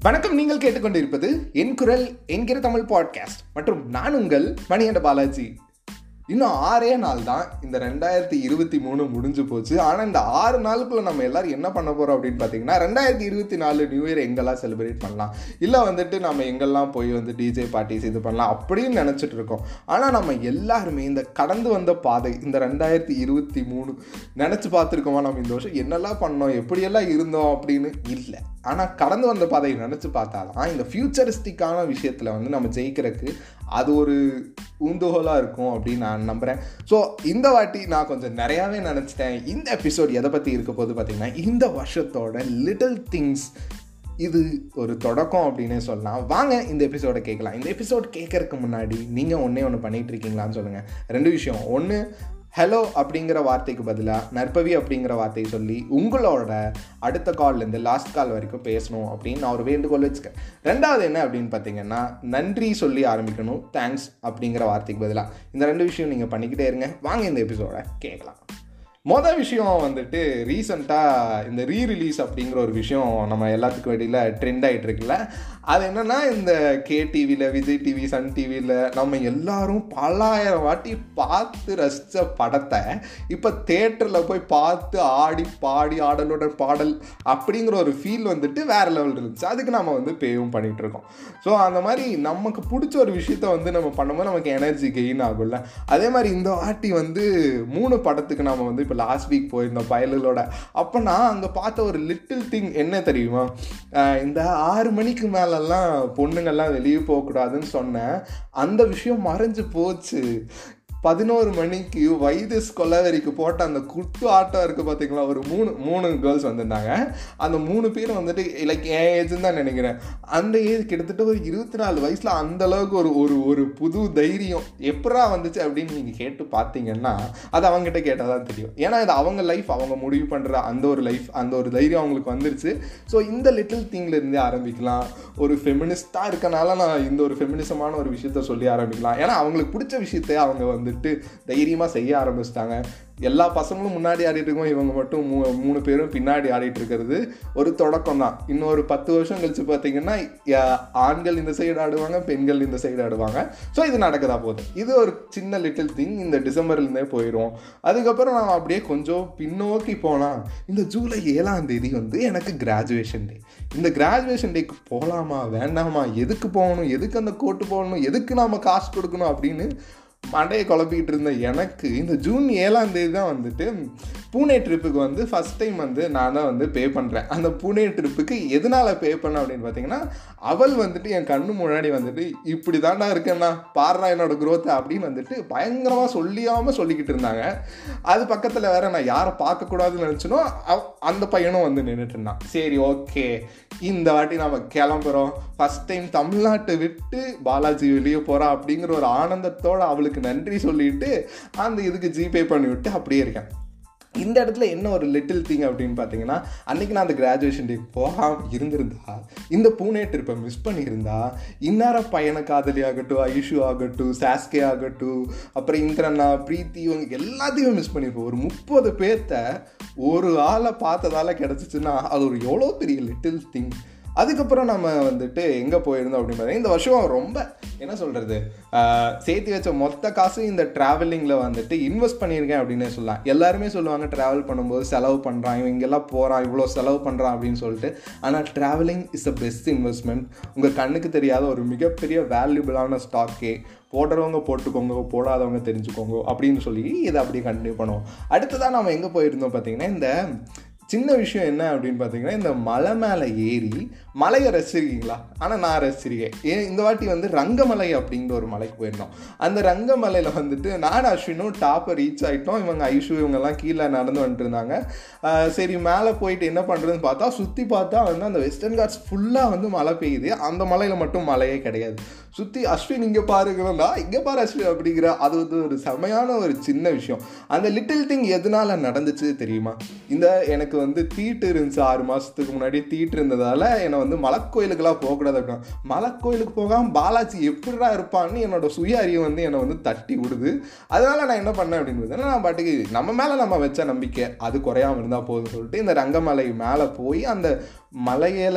வணக்கம் நீங்கள் கேட்டுக்கொண்டிருப்பது என் குரல் என்கிற தமிழ் பாட்காஸ்ட் மற்றும் நான் உங்கள் மணியண்ட பாலாஜி இன்னும் ஆறே நாள் தான் இந்த ரெண்டாயிரத்தி இருபத்தி மூணு முடிஞ்சு போச்சு ஆனால் இந்த ஆறு நாளுக்குள்ள நம்ம எல்லாரும் என்ன பண்ண போகிறோம் அப்படின்னு பார்த்தீங்கன்னா ரெண்டாயிரத்தி இருபத்தி நாலு நியூ இயர் எங்கெல்லாம் செலிப்ரேட் பண்ணலாம் இல்லை வந்துட்டு நம்ம எங்கெல்லாம் போய் வந்து டிஜே பார்ட்டிஸ் இது பண்ணலாம் அப்படின்னு நினச்சிட்டு இருக்கோம் ஆனால் நம்ம எல்லாருமே இந்த கடந்து வந்த பாதை இந்த ரெண்டாயிரத்தி இருபத்தி மூணு நினச்சி பார்த்துருக்கோமா நம்ம இந்த வருஷம் என்னெல்லாம் பண்ணோம் எப்படியெல்லாம் இருந்தோம் அப்படின்னு இல்லை ஆனால் கடந்து வந்த பாதையை நினச்சி பார்த்தாதான் இந்த ஃப்யூச்சரிஸ்டிக்கான விஷயத்தில் வந்து நம்ம ஜெயிக்கிறதுக்கு அது ஒரு ஊந்துகோலாக இருக்கும் அப்படின்னு நான் நம்புகிறேன் ஸோ இந்த வாட்டி நான் கொஞ்சம் நிறையாவே நினச்சிட்டேன் இந்த எபிசோட் எதை பற்றி இருக்க போது பார்த்திங்கன்னா இந்த வருஷத்தோட லிட்டில் திங்ஸ் இது ஒரு தொடக்கம் அப்படின்னே சொல்லலாம் வாங்க இந்த எபிசோடை கேட்கலாம் இந்த எபிசோட் கேட்கறதுக்கு முன்னாடி நீங்கள் ஒன்றே ஒன்று பண்ணிகிட்டு இருக்கீங்களான்னு சொல்லுங்கள் ரெண்டு விஷயம் ஒன்று ஹலோ அப்படிங்கிற வார்த்தைக்கு பதிலாக நற்பவி அப்படிங்கிற வார்த்தையை சொல்லி உங்களோட அடுத்த கால்லேருந்து லாஸ்ட் கால் வரைக்கும் பேசணும் அப்படின்னு நான் ஒரு வேண்டுகோள் வச்சுக்கேன் ரெண்டாவது என்ன அப்படின்னு பார்த்தீங்கன்னா நன்றி சொல்லி ஆரம்பிக்கணும் தேங்க்ஸ் அப்படிங்கிற வார்த்தைக்கு பதிலாக இந்த ரெண்டு விஷயம் நீங்கள் பண்ணிக்கிட்டே இருங்க வாங்க இந்த எபிசோடை கேட்கலாம் மொதல் விஷயம் வந்துட்டு ரீசண்டாக இந்த ரீ ரிலீஸ் அப்படிங்கிற ஒரு விஷயம் நம்ம எல்லாத்துக்கும் வெளியில் ட்ரெண்ட் ஆகிட்டு இருக்குல்ல அது என்னென்னா இந்த கே டிவியில் விஜய் டிவி சன் டிவியில் நம்ம எல்லாரும் பல்லாயிரம் வாட்டி பார்த்து ரசித்த படத்தை இப்போ தேட்டரில் போய் பார்த்து ஆடி பாடி ஆடலோட பாடல் அப்படிங்கிற ஒரு ஃபீல் வந்துட்டு வேறு லெவல் இருந்துச்சு அதுக்கு நம்ம வந்து பேவும் பண்ணிகிட்ருக்கோம் ஸோ அந்த மாதிரி நமக்கு பிடிச்ச ஒரு விஷயத்த வந்து நம்ம பண்ணும்போது நமக்கு எனர்ஜி கெயின் ஆகும்ல அதே மாதிரி இந்த வாட்டி வந்து மூணு படத்துக்கு நம்ம வந்து இப்போ லாஸ்ட் வீக் போயிருந்தோம் பயலுகளோட அப்போ நான் அங்கே பார்த்த ஒரு லிட்டில் திங் என்ன தெரியுமா இந்த ஆறு மணிக்கு மேலெல்லாம் பொண்ணுங்கள்லாம் வெளியே போகக்கூடாதுன்னு சொன்னேன் அந்த விஷயம் மறைஞ்சு போச்சு பதினோரு மணிக்கு வைதஸ் கொலவெறிக்கு போட்ட அந்த குத்து ஆட்டம் இருக்குது பார்த்தீங்களா ஒரு மூணு மூணு கேர்ள்ஸ் வந்திருந்தாங்க அந்த மூணு பேரும் வந்துட்டு லைக் என் ஏஜ்னு தான் நினைக்கிறேன் அந்த ஏஜ் கிட்டத்தட்ட ஒரு இருபத்தி நாலு வயசில் அந்த அளவுக்கு ஒரு ஒரு ஒரு புது தைரியம் எப்படா வந்துச்சு அப்படின்னு நீங்கள் கேட்டு பார்த்தீங்கன்னா அது அவங்ககிட்ட கேட்டால் தான் தெரியும் ஏன்னா இது அவங்க லைஃப் அவங்க முடிவு பண்ணுற அந்த ஒரு லைஃப் அந்த ஒரு தைரியம் அவங்களுக்கு வந்துருச்சு ஸோ இந்த லிட்டில் திங்லேருந்தே ஆரம்பிக்கலாம் ஒரு ஃபெமினிஸ்டாக இருக்கனால நான் இந்த ஒரு ஃபெமினிசமான ஒரு விஷயத்த சொல்லி ஆரம்பிக்கலாம் ஏன்னா அவங்களுக்கு பிடிச்ச விஷயத்தை அவங்க வந்து வந்துட்டு தைரியமாக செய்ய ஆரம்பிச்சிட்டாங்க எல்லா பசங்களும் முன்னாடி ஆடிட்டு இருக்கோம் இவங்க மட்டும் மூ மூணு பேரும் பின்னாடி ஆடிட்டு இருக்கிறது ஒரு தொடக்கம் தான் இன்னொரு பத்து வருஷம் கழிச்சு பார்த்தீங்கன்னா ஆண்கள் இந்த சைடு ஆடுவாங்க பெண்கள் இந்த சைடு ஆடுவாங்க ஸோ இது நடக்கதா போகுது இது ஒரு சின்ன லிட்டில் திங் இந்த டிசம்பர்லேருந்தே போயிடும் அதுக்கப்புறம் நான் அப்படியே கொஞ்சம் பின்னோக்கி போனால் இந்த ஜூலை ஏழாம் தேதி வந்து எனக்கு கிராஜுவேஷன் டே இந்த கிராஜுவேஷன் டேக்கு போகலாமா வேண்டாமா எதுக்கு போகணும் எதுக்கு அந்த கோட்டு போகணும் எதுக்கு நாம் காசு கொடுக்கணும் அப்படின்னு மண்டையை குழப்பிக்கிட்டு இருந்த எனக்கு இந்த ஜூன் ஏழாம் தேதி தான் வந்துட்டு பூனே ட்ரிப்புக்கு வந்து ஃபஸ்ட் டைம் வந்து நான் தான் வந்து பே பண்ணுறேன் அந்த பூனே ட்ரிப்புக்கு எதனால் பே பண்ண அப்படின்னு பார்த்தீங்கன்னா அவள் வந்துட்டு என் கண்ணு முன்னாடி வந்துட்டு இப்படி தாண்டா இருக்கேன்னா பாடுறா என்னோட குரோத்தை அப்படின்னு வந்துட்டு பயங்கரமாக சொல்லியாமல் சொல்லிக்கிட்டு இருந்தாங்க அது பக்கத்தில் வேற நான் யாரை பார்க்கக்கூடாதுன்னு நினச்சினோ அந்த பையனும் வந்து நின்றுட்டு இருந்தான் சரி ஓகே இந்த வாட்டி நம்ம கிளம்புறோம் ஃபஸ்ட் டைம் தமிழ்நாட்டை விட்டு பாலாஜி வெளியே போகிறா அப்படிங்கிற ஒரு ஆனந்தத்தோடு அவளுக்கு நன்றி சொல்லிட்டு அந்த இதுக்கு ஜிபே பண்ணி விட்டு அப்படியே இருக்கேன் இந்த இடத்துல என்ன ஒரு லிட்டில் திங் அப்படின்னு பார்த்தீங்கன்னா அன்றைக்கி நான் அந்த கிராஜுவேஷன் டே போகாமல் இருந்திருந்தா இந்த பூனே ட்ரிப்பை மிஸ் பண்ணியிருந்தா இந்நேரம் பையனை காதலி ஆகட்டும் ஐஷு ஆகட்டும் சாஸ்கே ஆகட்டும் அப்புறம் இந்திரண்ணா பிரீத்தி இவங்க எல்லாத்தையும் மிஸ் பண்ணியிருப்போம் ஒரு முப்பது பேர்த்த ஒரு ஆளை பார்த்ததால கிடச்சிச்சுன்னா அது ஒரு எவ்வளோ பெரிய லிட்டில் திங் அதுக்கப்புறம் நம்ம வந்துட்டு எங்கே போயிருந்தோம் அப்படின்னு பார்த்தீங்கன்னா இந்த வருஷம் ரொம்ப என்ன சொல்கிறது சேர்த்து வச்ச மொத்த காசும் இந்த ட்ராவலிங்கில் வந்துட்டு இன்வெஸ்ட் பண்ணியிருக்கேன் அப்படின்னு சொல்லலாம் எல்லாருமே சொல்லுவாங்க ட்ராவல் பண்ணும்போது செலவு பண்ணுறான் இவன் இங்கெல்லாம் போகிறான் இவ்வளோ செலவு பண்ணுறான் அப்படின்னு சொல்லிட்டு ஆனால் travelling is a best investment உங்கள் கண்ணுக்கு தெரியாத ஒரு மிகப்பெரிய வேல்யூபிளான ஸ்டாக்கே போடுறவங்க போட்டுக்கோங்க போடாதவங்க தெரிஞ்சுக்கோங்க அப்படின்னு சொல்லி இதை அப்படியே கண்டினியூ பண்ணுவோம் அடுத்ததான் நம்ம எங்கே போயிருந்தோம் பார்த்தீங்கன்னா இந்த சின்ன விஷயம் என்ன அப்படின்னு பார்த்தீங்கன்னா இந்த மலை மேலே ஏறி மலையை ரசிச்சிருக்கீங்களா ஆனால் நான் ரசிச்சிருக்கேன் ஏன் இந்த வாட்டி வந்து ரங்கமலை அப்படிங்கிற ஒரு மலைக்கு போயிருந்தோம் அந்த ரங்கமலையில் வந்துட்டு நான் அஸ்வினும் டாப்பை ரீச் ஆகிட்டோம் இவங்க ஐஷு இவங்கெல்லாம் கீழே நடந்து வந்துட்டு இருந்தாங்க சரி மேலே போயிட்டு என்ன பண்ணுறதுன்னு பார்த்தா சுற்றி பார்த்தா வந்து அந்த வெஸ்டர்ன் காட்ஸ் ஃபுல்லாக வந்து மழை பெய்யுது அந்த மலையில் மட்டும் மழையே கிடையாது சுற்றி அஸ்வின் இங்கே பாருங்கன்னா இங்கே பாரு அஸ்வின் அப்படிங்கிற அது வந்து ஒரு செமையான ஒரு சின்ன விஷயம் அந்த லிட்டில் திங் எதனால நடந்துச்சு தெரியுமா இந்த எனக்கு வந்து தீட்டு இருந்துச்சு ஆறு மாதத்துக்கு முன்னாடி தீட்டு இருந்ததால் என்னை வந்து மலைக்கோயிலுக்கெல்லாம் போகக்கூடாது அப்படின்னா மலைக்கோயிலுக்கு போகாமல் பாலாஜி எப்படிடா இருப்பான்னு என்னோட சுய அறிவு வந்து என்னை வந்து தட்டி விடுது அதனால நான் என்ன பண்ணேன் அப்படின்னு பார்த்தீங்கன்னா நான் பாட்டுக்கு நம்ம மேலே நம்ம வச்ச நம்பிக்கை அது குறையாமல் இருந்தால் போதும் சொல்லிட்டு இந்த ரங்கமலை மேலே போய் அந்த மலையில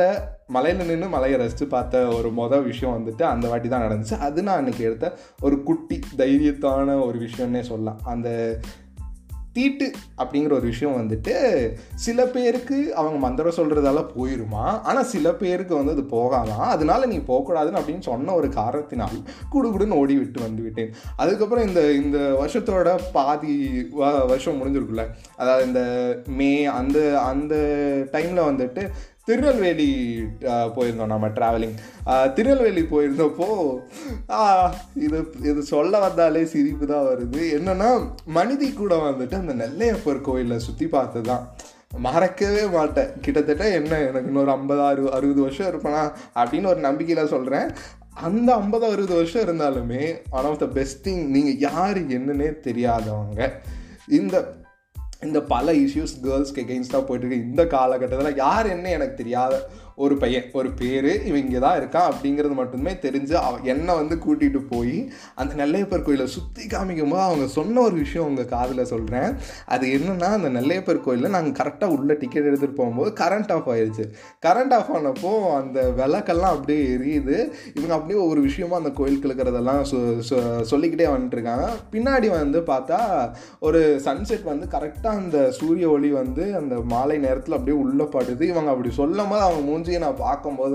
மலையில் நின்று மலையை ரசித்து பார்த்த ஒரு மொதல் விஷயம் வந்துட்டு அந்த வாட்டி தான் நடந்துச்சு அது நான் அன்றைக்கி எடுத்த ஒரு குட்டி தைரியத்தான ஒரு விஷயம்னே சொல்லலாம் அந்த தீட்டு அப்படிங்கிற ஒரு விஷயம் வந்துட்டு சில பேருக்கு அவங்க மந்திரம் சொல்கிறதால போயிருமா ஆனால் சில பேருக்கு வந்து அது போகாதான் அதனால நீ போகக்கூடாதுன்னு அப்படின்னு சொன்ன ஒரு காரணத்தினால் குடுகுடுன்னு ஓடி விட்டு வந்து விட்டேன் அதுக்கப்புறம் இந்த இந்த வருஷத்தோட பாதி வருஷம் முடிஞ்சிருக்குல்ல அதாவது இந்த மே அந்த அந்த டைமில் வந்துட்டு திருநெல்வேலி போயிருந்தோம் நம்ம ட்ராவலிங் திருநெல்வேலி போயிருந்தப்போ இது இது சொல்ல வந்தாலே சிரிப்பு தான் வருது என்னென்னா மனிதி கூட வந்துட்டு அந்த நெல்லையப்பர் கோயிலில் சுற்றி பார்த்து தான் மறக்கவே மாட்டேன் கிட்டத்தட்ட என்ன எனக்கு இன்னொரு ஐம்பது அறு அறுபது வருஷம் இருப்பேனா அப்படின்னு ஒரு நம்பிக்கையில் சொல்கிறேன் அந்த ஐம்பது அறுபது வருஷம் இருந்தாலுமே one of the best thing நீங்கள் யார் என்னன்னே தெரியாதவங்க இந்த இந்த பல இஷ்யூஸ் கேர்ள்ஸ்க்கு எகெயின்ஸ்டாக போயிட்டுருக்கு இந்த காலகட்டத்தில் யார் என்ன எனக்கு தெரியாத ஒரு பையன் ஒரு பேர் இவன் இங்கே தான் இருக்கான் அப்படிங்கிறது மட்டுமே தெரிஞ்சு அவ என்னை வந்து கூட்டிகிட்டு போய் அந்த நெல்லையப்பர் கோயிலை சுற்றி காமிக்கும் போது அவங்க சொன்ன ஒரு விஷயம் உங்கள் காதில் சொல்கிறேன் அது என்னென்னா அந்த நெல்லையப்பர் கோயிலில் நாங்கள் கரெக்டாக உள்ள டிக்கெட் எடுத்துகிட்டு போகும்போது கரண்ட் ஆஃப் ஆயிடுச்சு கரண்ட் ஆஃப் ஆனப்போ அந்த விளக்கெல்லாம் அப்படியே எரியுது இவங்க அப்படியே ஒரு விஷயமா அந்த கோயிலுக்கு இருக்கிறதெல்லாம் சொல்லிக்கிட்டே வந்துட்டுருக்காங்க பின்னாடி வந்து பார்த்தா ஒரு சன்செட் வந்து கரெக்டாக அந்த சூரிய ஒளி வந்து அந்த மாலை நேரத்தில் அப்படியே உள்ள படுது இவங்க அப்படி சொல்லும் போது அவங்க மூஞ்சி மூஞ்சியை நான் பார்க்கும்போது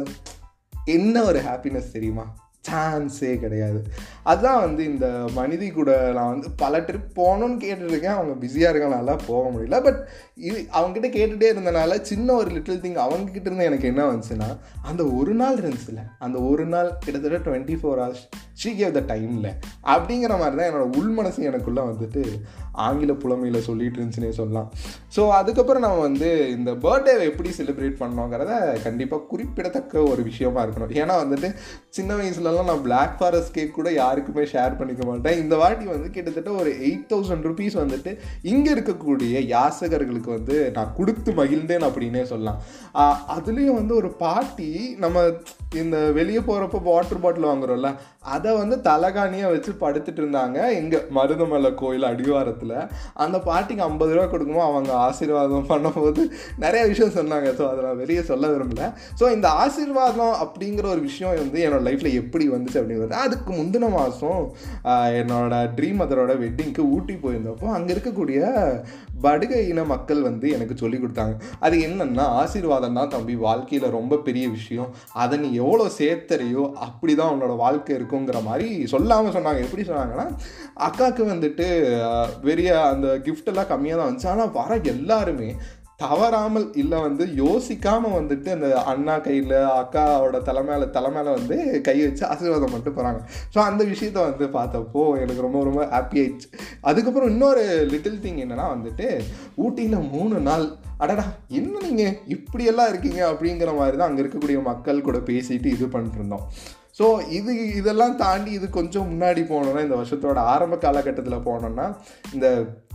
என்ன ஒரு ஹாப்பினஸ் தெரியுமா சான்ஸே கிடையாது அதுதான் வந்து இந்த மனிதி கூட நான் வந்து பல ட்ரிப் போகணும்னு கேட்டுருக்கேன் அவங்க பிஸியாக இருக்கனால போக முடியல பட் இது அவங்ககிட்ட கேட்டுகிட்டே இருந்தனால சின்ன ஒரு லிட்டில் திங் அவங்ககிட்ட இருந்து எனக்கு என்ன வந்துச்சுன்னா அந்த ஒரு நாள் இருந்துச்சுல அந்த ஒரு நாள் கிட்டத்தட்ட twenty four hours she gave the டைமில் அப்படிங்கிற மாதிரி தான் என்னோடய உள் மனசு எனக்குள்ளே வந்துட்டு ஆங்கில புலமையில் சொல்லிட்டு இருந்துச்சுன்னே சொல்லலாம் ஸோ அதுக்கப்புறம் நம்ம வந்து இந்த பர்த்டேவை எப்படி செலிப்ரேட் பண்ணோங்கிறத கண்டிப்பாக குறிப்பிடத்தக்க ஒரு விஷயமா இருக்கணும் ஏன்னா வந்துட்டு சின்ன வயசுலலாம் நான் பிளாக் ஃபாரஸ்ட் கேக் கூட யாருக்குமே ஷேர் பண்ணிக்க மாட்டேன் இந்த வாட்டி வந்து கிட்டத்தட்ட ஒரு எயிட் தௌசண்ட் ருபீஸ் வந்துட்டு இங்கே இருக்கக்கூடிய யாசகர்களுக்கு வந்து நான் கொடுத்து மகிழ்ந்தேன் அப்படின்னே சொல்லலாம் அதுலேயும் வந்து ஒரு பாட்டி நம்ம இந்த வெளியே போகிறப்போ வாட்டர் பாட்டில் வாங்குறோம்ல அதை வந்து தலகாணியாக வச்சு படுத்துட்டு இருந்தாங்க எங்கே மருதமலை கோயில் அடிவாரத்தில் அந்த பாட்டிக்கு ஐம்பது ரூபா கொடுக்கும்போது அவங்க ஆசீர்வாதம் பண்ணும்போது நிறைய விஷயம் சொன்னாங்க ஸோ அதை நான் வெளியே சொல்ல விரும்பல ஸோ இந்த ஆசீர்வாதம் அப்படிங்கிற ஒரு விஷயம் வந்து என்னோட லைஃப்பில் எப்படி வந்துச்சு அப்படிங்கிறது அதுக்கு முந்தின மாதம் என்னோட ட்ரீம் மதரோட வெட்டிங்க்கு ஊட்டி போயிருந்தப்போ அங்கே இருக்கக்கூடிய படுகை இன மக்கள் வந்து எனக்கு சொல்லி கொடுத்தாங்க அது என்னன்னா ஆசீர்வாதம் தான் தம்பி வாழ்க்கையில் ரொம்ப பெரிய விஷயம் அதை நீ எவ்வளோ சேர்த்தறியோ அப்படி தான் உன்னோட வாழ்க்கை இருக்குங்கிற மாதிரி சொல்லாமல் சொன்னாங்க எப்படி சொன்னாங்கன்னா அக்காவுக்கு வந்துட்டு பெரிய அந்த கிஃப்டெல்லாம் கம்மியாக தான் வந்துச்சு ஆனால் வர எல்லாருமே தவறாமல் இல்லை வந்து யோசிக்காமல் வந்துட்டு அந்த அண்ணா கையில் அக்காவோட தலைமையில தலைமையில வந்து கை வச்சு ஆசீர்வாதம் பண்ணிட்டு போகிறாங்க ஸோ அந்த விஷயத்த வந்து பார்த்தப்போ எனக்கு ரொம்ப ரொம்ப ஹாப்பி ஆயிடுச்சு அதுக்கப்புறம் இன்னொரு லிட்டில் திங் என்னென்னா வந்துட்டு ஊட்டியில் மூணு நாள் அடடா என்ன நீங்கள் இப்படியெல்லாம் இருக்கீங்க அப்படிங்கிற மாதிரி தான் அங்கே இருக்கக்கூடிய மக்கள் கூட பேசிட்டு இது பண்ணிட்டு இருந்தோம் ஸோ இது இதெல்லாம் தாண்டி இது கொஞ்சம் முன்னாடி போனோன்னா இந்த வருஷத்தோட ஆரம்ப காலகட்டத்தில் போனோன்னா இந்த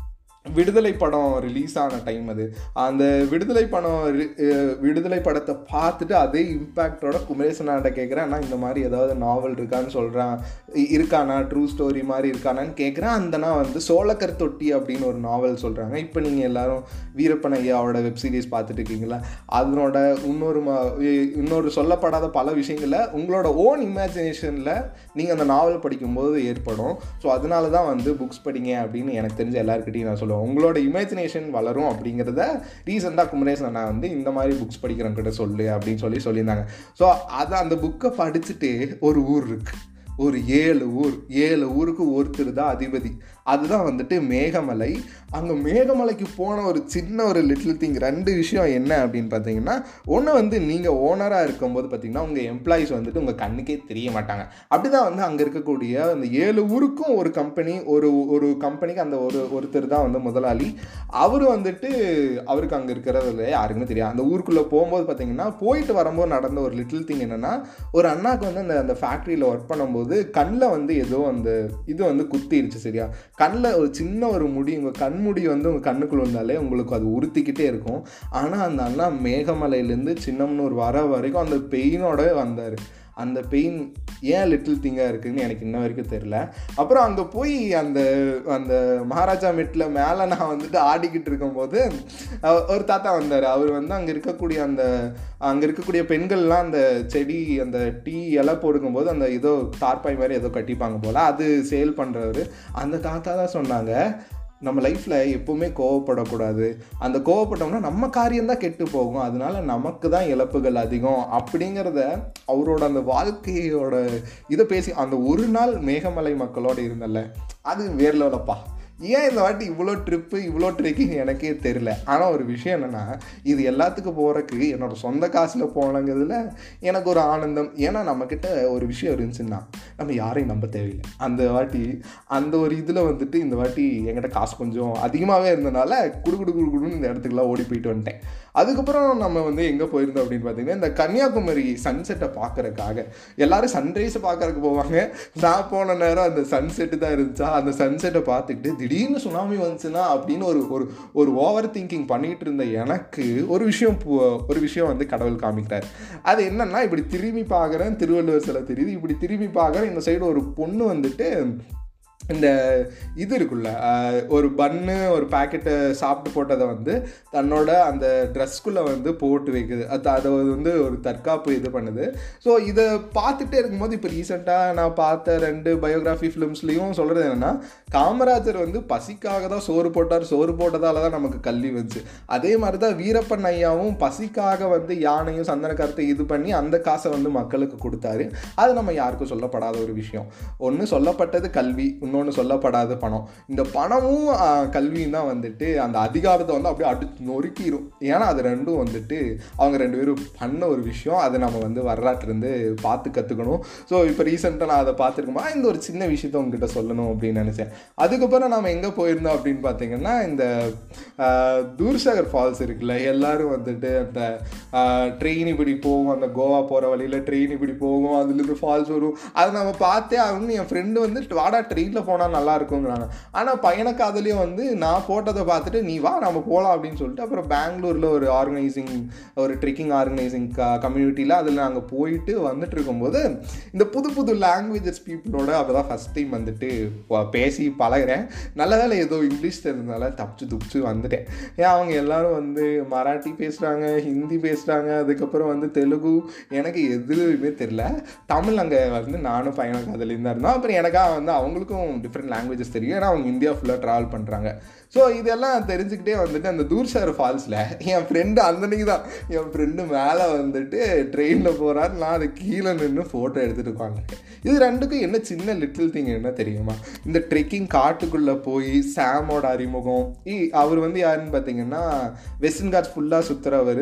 விடுதலை படம் ரிலீஸ் ஆன டைம் அது அந்த விடுதலை படம் விடுதலை படத்தை பார்த்துட்டு அதே இம்பேக்டோட குமரேசனாட்ட கேட்குறேன் ஆனால் இந்த மாதிரி ஏதாவது நாவல் இருக்கான்னு சொல்கிறான் இருக்கானா ட்ரூ ஸ்டோரி மாதிரி இருக்கானான்னு கேட்குறேன் அந்தனா வந்து சோழக்கர் தொட்டி அப்படின்னு ஒரு நாவல் சொல்கிறாங்க இப்போ நீங்கள் எல்லாரும் வீரப்பன் ஐயாவோட வெப் சீரிஸ் பார்த்துட்டு இருக்கீங்களா அதனோட இன்னொரு இன்னொரு சொல்லப்படாத பல விஷயங்களை உங்களோட ஓன் இமேஜினேஷனில் நீங்கள் அந்த நாவல் படிக்கும்போது ஏற்படும் ஸோ அதனால தான் வந்து புக்ஸ் படிங்க அப்படின்னு எனக்கு தெரிஞ்ச எல்லாருக்கிட்டையும் நான் சொல்லுவேன் உங்களோட இமேஜினேஷன் வளரும் அப்படிங்கிறத ரீசெண்டாக குமரேசன் நான் வந்து இந்த மாதிரி புக்ஸ் படிக்கிறவங்கிட்ட சொல்லு அப்படின்னு சொல்லி சொல்லியிருந்தாங்க ஸோ அதை அந்த புக்கை படிச்சுட்டு ஒரு ஊர் இருக்குது ஒரு ஏழு ஊர் ஏழு ஊருக்கு ஒருத்தர் தான் அதிபதி அதுதான் வந்துட்டு மேகமலை அங்கே மேகமலைக்கு போன ஒரு சின்ன ஒரு லிட்டில் திங் ரெண்டு விஷயம் என்ன அப்படின்னு பார்த்தீங்கன்னா ஒன்று வந்து நீங்கள் ஓனராக இருக்கும்போது பார்த்தீங்கன்னா உங்கள் எம்ப்ளாயிஸ் வந்துட்டு உங்கள் கண்ணுக்கே தெரிய மாட்டாங்க அப்படி தான் வந்து அங்கே இருக்கக்கூடிய அந்த ஏழு ஊருக்கும் ஒரு கம்பெனி ஒரு ஒரு கம்பெனிக்கு அந்த ஒரு ஒருத்தர் தான் வந்து முதலாளி அவர் வந்துட்டு அவருக்கு அங்கே இருக்கிறதுல யாருக்குமே தெரியாது அந்த ஊருக்குள்ளே போகும்போது பார்த்தீங்கன்னா போயிட்டு வரும்போது நடந்த ஒரு லிட்டில் திங் என்னென்னா ஒரு அண்ணாக்கு வந்து அந்த அந்த ஃபேக்ட்ரியில் ஒர்க் பண்ணும்போது கண்ணில் வந்து ஏதோ அந்த இது வந்து குத்திடுச்சு சரியா கண்ணில் ஒரு சின்ன ஒரு முடி உங்கள் கண்முடி வந்து உங்கள் கண்ணுக்குள்ள வந்தாலே உங்களுக்கு அது உறுத்திக்கிட்டே இருக்கும் ஆனால் அந்த அண்ணா மேகமலையிலேருந்து சின்னம்னூர் வர வரைக்கும் அந்த பெயினோட வந்தார் அந்த பெயின் ஏன் லிட்டில் திங்காக இருக்குதுன்னு எனக்கு இன்ன வரைக்கும் தெரில அப்புறம் அங்கே போய் அந்த அந்த மகாராஜா மெட்டில் மேலே நான் வந்துட்டு ஆடிக்கிட்டு இருக்கும்போது ஒரு தாத்தா வந்தார் அவர் வந்து அங்கே இருக்கக்கூடிய அந்த அங்கே இருக்கக்கூடிய பெண்கள்லாம் அந்த செடி அந்த டீ இலை போடுக்கும்போது அந்த ஏதோ தார்பாய் மாதிரி ஏதோ கட்டிப்பாங்க போல் அது சேல் பண்ணுறவர் அந்த தாத்தா தான் சொன்னாங்க நம்ம லைஃப்பில் எப்போவுமே கோவப்படக்கூடாது அந்த கோவப்பட்டோம்னா நம்ம காரியம்தான் கெட்டு போகும் அதனால நமக்கு தான் இழப்புகள் அதிகம் அப்படிங்கிறத அவரோட அந்த வாழ்க்கையோட இதை பேசி அந்த ஒரு நாள் மேகமலை மக்களோட இருந்தல அது வேர்லப்பா ஏன் இந்த வாட்டி இவ்வளோ ட்ரிப்பு இவ்வளோ ட்ரெக்கிங் எனக்கே தெரில ஆனால் ஒரு விஷயம் என்னென்னா இது எல்லாத்துக்கும் போகிறக்கு என்னோட சொந்த காசில் போனங்கிறதுல எனக்கு ஒரு ஆனந்தம் ஏன்னா நம்மக்கிட்ட ஒரு விஷயம் இருந்துச்சுன்னா நம்ம யாரையும் நம்ப தேவையில்லை அந்த வாட்டி அந்த ஒரு இதில் வந்துட்டு இந்த வாட்டி என்கிட்ட காசு கொஞ்சம் அதிகமாகவே இருந்தனால குடு குடு குடு குடுன்னு இந்த இடத்துக்குலாம் ஓடி போயிட்டு வந்துட்டேன் அதுக்கப்புறம் நம்ம வந்து எங்கே போயிருந்தோம் அப்படின்னு பார்த்தீங்கன்னா இந்த கன்னியாகுமரி சன்செட்டை பார்க்குறக்காக எல்லாரும் சன்ரைஸை பார்க்கறதுக்கு போவாங்க நான் போன நேரம் அந்த சன்செட்டு தான் இருந்துச்சா அந்த சன்செட்டை பார்த்துக்கிட்டு திடீர்னு சுனாமி வந்துச்சுன்னா அப்படின்னு ஒரு ஒரு ஒரு ஓவர் திங்கிங் பண்ணிகிட்டு இருந்த எனக்கு ஒரு விஷயம் ஒரு விஷயம் வந்து கடவுள் காமிக்கிறார் அது என்னன்னா இப்படி திரும்பி பார்க்குறேன் திருவள்ளுவர் சிலை தெரியுது இப்படி திரும்பி பார்க்குறேன் இந்த சைடு ஒரு பொண்ணு வந்துட்டு இந்த இது இருக்குல்ல ஒரு பன்னு ஒரு பேக்கெட்டை சாப்பிட்டு போட்டதை வந்து தன்னோட அந்த ட்ரெஸ்க்குள்ளே வந்து போட்டு வைக்குது அது அதை வந்து ஒரு தற்காப்பு இது பண்ணுது ஸோ இதை பார்த்துட்டே இருக்கும்போது இப்போ ரீசெண்டாக நான் பார்த்த ரெண்டு பயோகிராஃபி ஃபிலிம்ஸ்லேயும் சொல்கிறது என்னென்னா காமராஜர் வந்து பசிக்காக தான் சோறு போட்டார் சோறு போட்டதால தான் நமக்கு கல்வி வந்துச்சு அதே மாதிரி தான் வீரப்பன் ஐயாவும் பசிக்காக வந்து யானையும் சந்தன கருத்தை இது பண்ணி அந்த காசை வந்து மக்களுக்கு கொடுத்தாரு அது நம்ம யாருக்கும் சொல்லப்படாத ஒரு விஷயம் ஒன்று சொல்லப்பட்டது கல்வி இன்னொன்று இன்னொன்று சொல்லப்படாத பணம் இந்த பணமும் கல்வியும் தான் வந்துட்டு அந்த அதிகாரத்தை வந்து அப்படியே அடிச்சு நொறுக்கிடும் ஏன்னா அது ரெண்டும் வந்துட்டு அவங்க ரெண்டு பேரும் பண்ண ஒரு விஷயம் அதை நம்ம வந்து வரலாற்றுலேருந்து பார்த்து கற்றுக்கணும் ஸோ இப்போ ரீசெண்டாக நான் அதை பார்த்துருக்கோமா இந்த ஒரு சின்ன விஷயத்த உங்ககிட்ட சொல்லணும் அப்படின்னு நினச்சேன் அதுக்கப்புறம் நம்ம எங்கே போயிருந்தோம் அப்படின்னு பார்த்தீங்கன்னா இந்த தூர்சாகர் ஃபால்ஸ் இருக்குல்ல எல்லாரும் வந்துட்டு அந்த ட்ரெயின் இப்படி போகும் அந்த கோவா போகிற வழியில் ட்ரெயின் இப்படி போகும் அதுலேருந்து ஃபால்ஸ் வரும் அதை நம்ம பார்த்தே ஆகணும் என் ஃப்ரெண்டு வந்து வாடா ட்ரெயினில் போனால் நல்லா இருக்குங்கிறாங்க ஆனால் பையன காதலையும் வந்து நான் போட்டதை பார்த்துட்டு நீ வா நம்ம போகலாம் அப்படின்னு சொல்லிட்டு அப்புறம் பெங்களூரில் ஒரு ஆர்கனைசிங் ஒரு ட்ரெக்கிங் ஆர்கனைசிங் க கம்யூனிட்டியில் அதில் நாங்கள் போயிட்டு வந்துட்டு இருக்கும்போது இந்த புது புது லாங்குவேஜஸ் பீப்புளோட அப்போ தான் ஃபஸ்ட் டைம் வந்துட்டு பேசி பழகிறேன் நல்ல வேலை ஏதோ இங்கிலீஷ் தெரிஞ்சதால தப்பிச்சு துப்பிச்சு வந்துட்டேன் ஏன் அவங்க எல்லாரும் வந்து மராட்டி பேசுகிறாங்க ஹிந்தி பேசுகிறாங்க அதுக்கப்புறம் வந்து தெலுங்கு எனக்கு எதுவுமே தெரில தமிழ் அங்கே வந்து நானும் பையனை காதலியும் தான் இருந்தோம் அப்புறம் எனக்காக வந்து அவங்களுக்கும் டிஃப்ரெண்ட் லாங்குவேஜஸ் தெரியும் ஏன்னா அவங்க இந்தியா ஃபுல்லாக ட்ராவல் பண்ணுறாங்க ஸோ இதெல்லாம் தெரிஞ்சுக்கிட்டே வந்துட்டு அந்த தூர்சார் ஃபால்ஸில் என் ஃப்ரெண்டு அந்தன்னைக்கு தான் என் ஃப்ரெண்டு மேலே வந்துட்டு ட்ரெயினில் போகிறாரு நான் அது கீழே நின்று ஃபோட்டோ எடுத்துகிட்டு உட்காந்துருக்கேன் இது ரெண்டுக்கும் என்ன சின்ன லிட்டில் திங் என்ன தெரியுமா இந்த ட்ரெக்கிங் காட்டுக்குள்ளே போய் சாமோட அறிமுகம் அவர் வந்து யாருன்னு பார்த்தீங்கன்னா வெஸ்டர்ன் காட்ஸ் ஃபுல்லாக சுற்றுறவர்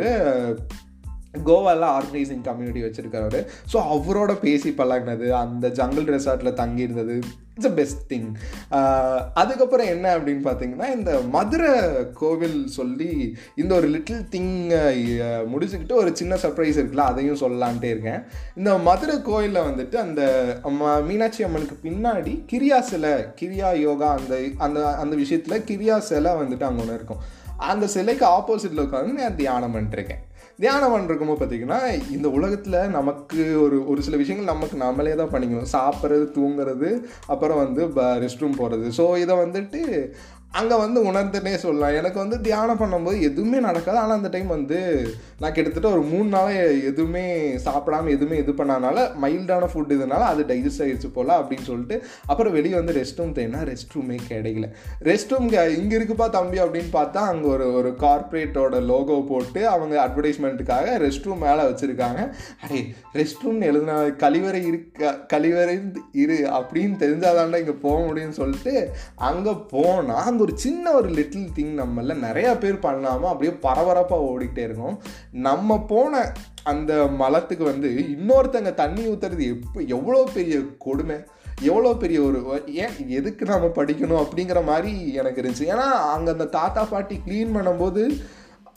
கோவாவில் ஆர்கனைசிங் கம்யூனிட்டி வச்சுருக்கிறவர் ஸோ அவரோட பேசி பழகினது அந்த ஜங்கிள் ரெசார்ட்டில் தங்கியிருந்தது இட்ஸ் அ பெஸ்ட் திங் அதுக்கப்புறம் என்ன அப்படின்னு பார்த்தீங்கன்னா இந்த மதுரை கோவில் சொல்லி இந்த ஒரு லிட்டில் திங்கை முடிச்சுக்கிட்டு ஒரு சின்ன சர்ப்ரைஸ் இருக்குல்ல அதையும் சொல்லலான்ட்டே இருக்கேன் இந்த மதுரை கோயிலில் வந்துட்டு அந்த மீனாட்சி அம்மனுக்கு பின்னாடி கிரியா சிலை கிரியா யோகா அந்த அந்த அந்த விஷயத்தில் கிரியா சிலை வந்துட்டு அங்கே ஒன்று இருக்கும் அந்த சிலைக்கு ஆப்போசிட்டில் உட்காந்து நான் தியானம் பண்ணிட்டுருக்கேன் தியானம் பண்ணிருக்கும்போது பார்த்தீங்கன்னா இந்த உலகத்தில் நமக்கு ஒரு ஒரு சில விஷயங்கள் நமக்கு நம்மளே தான் பண்ணிக்கணும் சாப்பிட்றது தூங்குறது அப்புறம் வந்து ரெஸ்ட் ரூம் போகிறது ஸோ இதை வந்துட்டு அங்கே வந்து உணர்ந்துனே சொல்லலாம் எனக்கு வந்து தியானம் பண்ணும்போது எதுவுமே நடக்காது ஆனால் அந்த டைம் வந்து நான் கிட்டத்தட்ட ஒரு மூணு நாளாக எதுவுமே சாப்பிடாம எதுவுமே இது பண்ணனால மைல்டான ஃபுட் இதனால அது டைஜஸ்ட் ஆகிடுச்சு போல் அப்படின்னு சொல்லிட்டு அப்புறம் வெளியே வந்து ரெஸ்ட் ரூம் தேனா ரெஸ்ட் ரூமே கிடைக்கல ரெஸ்ட் ரூம் இங்கே இருக்குப்பா தம்பி அப்படின்னு பார்த்தா அங்கே ஒரு ஒரு கார்பரேட்டோட லோகோ போட்டு அவங்க அட்வர்டைஸ்மெண்ட்டுக்காக ரெஸ்ட் ரூம் மேலே வச்சுருக்காங்க அடே ரெஸ்ட் ரூம்னு எழுதின கழிவறை இருக்க கழிவறை இரு அப்படின்னு தெரிஞ்சாதாண்டா இங்கே போக முடியும்னு சொல்லிட்டு அங்கே போனால் அங்கே ஒரு சின்ன ஒரு லிட்டில் திங் நம்மள நிறையா பேர் பண்ணாமல் அப்படியே பரபரப்பாக ஓடிக்கிட்டே இருக்கோம் நம்ம போன அந்த மலத்துக்கு வந்து இன்னொருத்தங்க தண்ணி ஊற்றுறது எப்போ எவ்வளோ பெரிய கொடுமை எவ்வளோ பெரிய ஒரு ஏன் எதுக்கு நம்ம படிக்கணும் அப்படிங்கிற மாதிரி எனக்கு இருந்துச்சு ஏன்னா அங்கே அந்த தாத்தா பாட்டி க்ளீன் பண்ணும்போது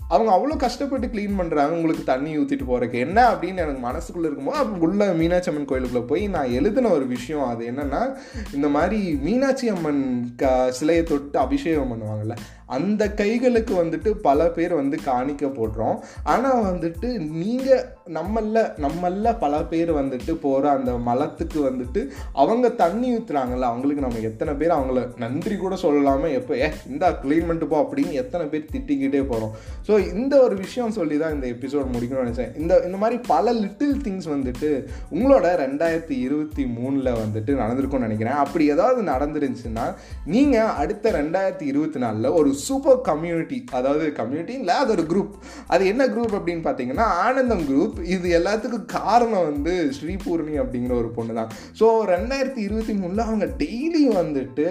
அவங்க அவ்வளோ கஷ்டப்பட்டு க்ளீன் பண்ணுறாங்க உங்களுக்கு தண்ணி ஊற்றிட்டு போகிறக்கு என்ன அப்படின்னு எனக்கு மனசுக்குள்ளே இருக்கும்போது அப்போ உள்ள மீனாட்சி அம்மன் கோயிலுக்குள்ளே போய் நான் எழுதின ஒரு விஷயம் அது என்னென்னா இந்த மாதிரி மீனாட்சி அம்மன் க சிலையை தொட்டு அபிஷேகம் பண்ணுவாங்கல்ல அந்த கைகளுக்கு வந்துட்டு பல பேர் வந்து காணிக்க போடுறோம் ஆனால் வந்துட்டு நீங்கள் நம்மள நம்மள பல பேர் வந்துட்டு போகிற அந்த மலத்துக்கு வந்துட்டு அவங்க தண்ணி ஊற்றுறாங்கல்ல அவங்களுக்கு நம்ம எத்தனை பேர் அவங்கள நன்றி கூட சொல்லலாமல் எப்போ ஏ இந்த க்ளீன் பண்ணிட்டு போ அப்படின்னு எத்தனை பேர் திட்டிக்கிட்டே போகிறோம் ஸோ இந்த ஒரு விஷயம் சொல்லி தான் இந்த எபிசோட் முடிக்கணும்னு நினச்சேன் இந்த இந்த மாதிரி பல லிட்டில் திங்ஸ் வந்துட்டு உங்களோட ரெண்டாயிரத்தி இருபத்தி மூணில் வந்துட்டு நடந்திருக்கும்னு நினைக்கிறேன் அப்படி ஏதாவது நடந்துருந்துச்சுன்னா நீங்கள் அடுத்த ரெண்டாயிரத்தி இருபத்தி நாலில் ஒரு சூப்பர் கம்யூனிட்டி அதாவது கம்யூனிட்டி இல்லை அது ஒரு குரூப் அது என்ன குரூப் அப்படின்னு பார்த்தீங்கன்னா ஆனந்தம் குரூப் இது எல்லாத்துக்கும் காரணம் வந்து ஸ்ரீபூர்ணி அப்படிங்கிற ஒரு பொண்ணு தான் ஸோ ரெண்டாயிரத்தி இருபத்தி மூணில் அவங்க டெய்லி வந்துட்டு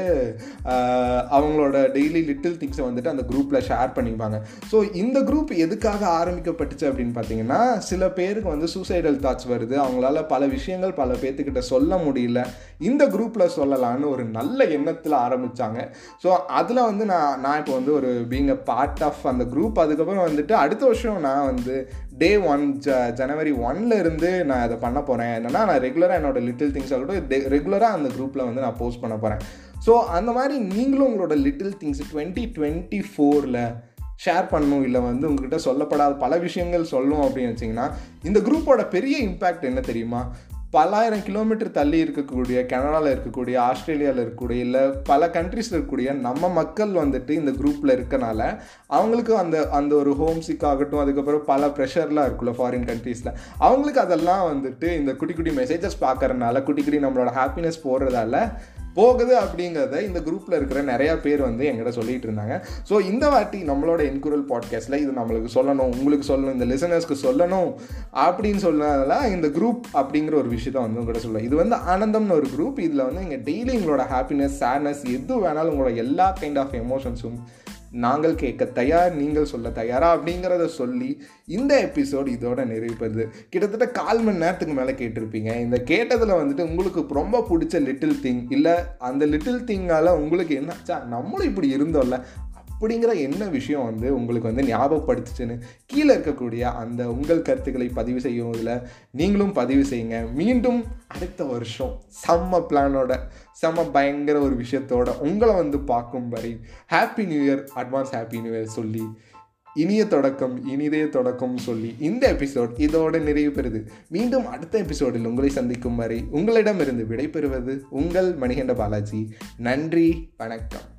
அவங்களோட டெய்லி லிட்டில் திங்ஸை வந்துட்டு அந்த குரூப்பில் ஷேர் பண்ணிப்பாங்க ஸோ இந்த குரூப் எதுக்காக ஆரம்பிக்கப்பட்டுச்சு அப்படின்னு பார்த்தீங்கன்னா சில பேருக்கு வந்து சூசைடல் தாட்ஸ் வருது அவங்களால பல விஷயங்கள் பல பேர்த்துக்கிட்ட சொல்ல முடியல இந்த குரூப்பில் சொல்லலான்னு ஒரு நல்ல எண்ணத்தில் ஆரம்பித்தாங்க ஸோ அதில் வந்து நான் நான் இப்போ வந்து ஒரு பீங் அ பார்ட் ஆஃப் அந்த குரூப் அதுக்கப்புறம் வந்துட்டு அடுத்த வருஷம் நான் வந்து டே ஒன் ஜ ஜனவரி ஒன்ல இருந்து நான் அதை பண்ண போகிறேன் என்னென்னா நான் ரெகுலராக என்னோட லிட்டில் திங்ஸ் ஆகட்டும் ரெகுலராக அந்த குரூப்பில் வந்து நான் போஸ்ட் பண்ண போகிறேன் ஸோ அந்த மாதிரி நீங்களும் உங்களோட லிட்டில் திங்ஸ் டுவெண்ட்டி டுவெண்ட்டி ஃபோரில் ஷேர் பண்ணணும் இல்லை வந்து உங்ககிட்ட சொல்லப்படாத பல விஷயங்கள் சொல்லணும் அப்படின்னு வச்சிங்கன்னா இந்த குரூப்போட பெரிய இம்பேக்ட் என்ன தெரியுமா பல்லாயிரம் கிலோமீட்டர் தள்ளி இருக்கக்கூடிய கனடாவில் இருக்கக்கூடிய ஆஸ்திரேலியாவில் இருக்கக்கூடிய இல்லை பல கண்ட்ரிஸில் இருக்கக்கூடிய நம்ம மக்கள் வந்துட்டு இந்த குரூப்பில் இருக்கனால அவங்களுக்கு அந்த அந்த ஒரு ஹோம் சிக் ஆகட்டும் அதுக்கப்புறம் பல ப்ரெஷர்லாம் இருக்குல்ல ஃபாரின் கண்ட்ரீஸில் அவங்களுக்கு அதெல்லாம் வந்துட்டு இந்த குட்டி குட்டி மெசேஜஸ் பார்க்கறதுனால குட்டி குட்டி நம்மளோட ஹாப்பினஸ் போடுறதால போகுது அப்படிங்கிறத இந்த குரூப்பில் இருக்கிற நிறையா பேர் வந்து எங்கிட்ட சொல்லிட்டு இருந்தாங்க ஸோ இந்த வாட்டி நம்மளோட என்குரல் பாட்காஸ்ட்டில் இது நம்மளுக்கு சொல்லணும் உங்களுக்கு சொல்லணும் இந்த லிசனர்ஸ்க்கு சொல்லணும் அப்படின்னு சொன்னதால இந்த குரூப் அப்படிங்கிற ஒரு விஷயத்த வந்து உங்கள்கிட்ட சொல்லுவேன் இது வந்து ஆனந்தம்னு ஒரு குரூப் இதில் வந்து இங்கே டெய்லி உங்களோட ஹாப்பினஸ் சேட்னஸ் எது வேணாலும் உங்களோட எல்லா கைண்ட் ஆஃப் எமோஷன்ஸும் நாங்கள் கேட்க தயார் நீங்கள் சொல்ல தயாரா அப்படிங்கிறத சொல்லி இந்த எபிசோட் இதோட நிறைவு பெறுது கிட்டத்தட்ட கால் மணி நேரத்துக்கு மேலே கேட்டிருப்பீங்க இந்த கேட்டதில் வந்துட்டு உங்களுக்கு ரொம்ப பிடிச்ச லிட்டில் திங் இல்லை அந்த லிட்டில் திங்கால் உங்களுக்கு என்னாச்சா நம்மளும் இப்படி இருந்தோம்ல அப்படிங்கிற என்ன விஷயம் வந்து உங்களுக்கு வந்து ஞாபகப்படுத்துச்சுன்னு கீழே இருக்கக்கூடிய அந்த உங்கள் கருத்துக்களை பதிவு செய்வதில் நீங்களும் பதிவு செய்யுங்க மீண்டும் அடுத்த வருஷம் செம்ம பிளானோட செம்ம பயங்கர ஒரு விஷயத்தோட உங்களை வந்து பார்க்கும் வரை happy new year advance happy new year சொல்லி இனிய தொடக்கம் இனிதே தொடக்கம் சொல்லி இந்த எபிசோட் இதோட நிறைவு பெறுது மீண்டும் அடுத்த எபிசோடில் உங்களை சந்திக்கும் வரை உங்களிடமிருந்து விடைபெறுவது உங்கள் மணிகண்ட பாலாஜி நன்றி வணக்கம்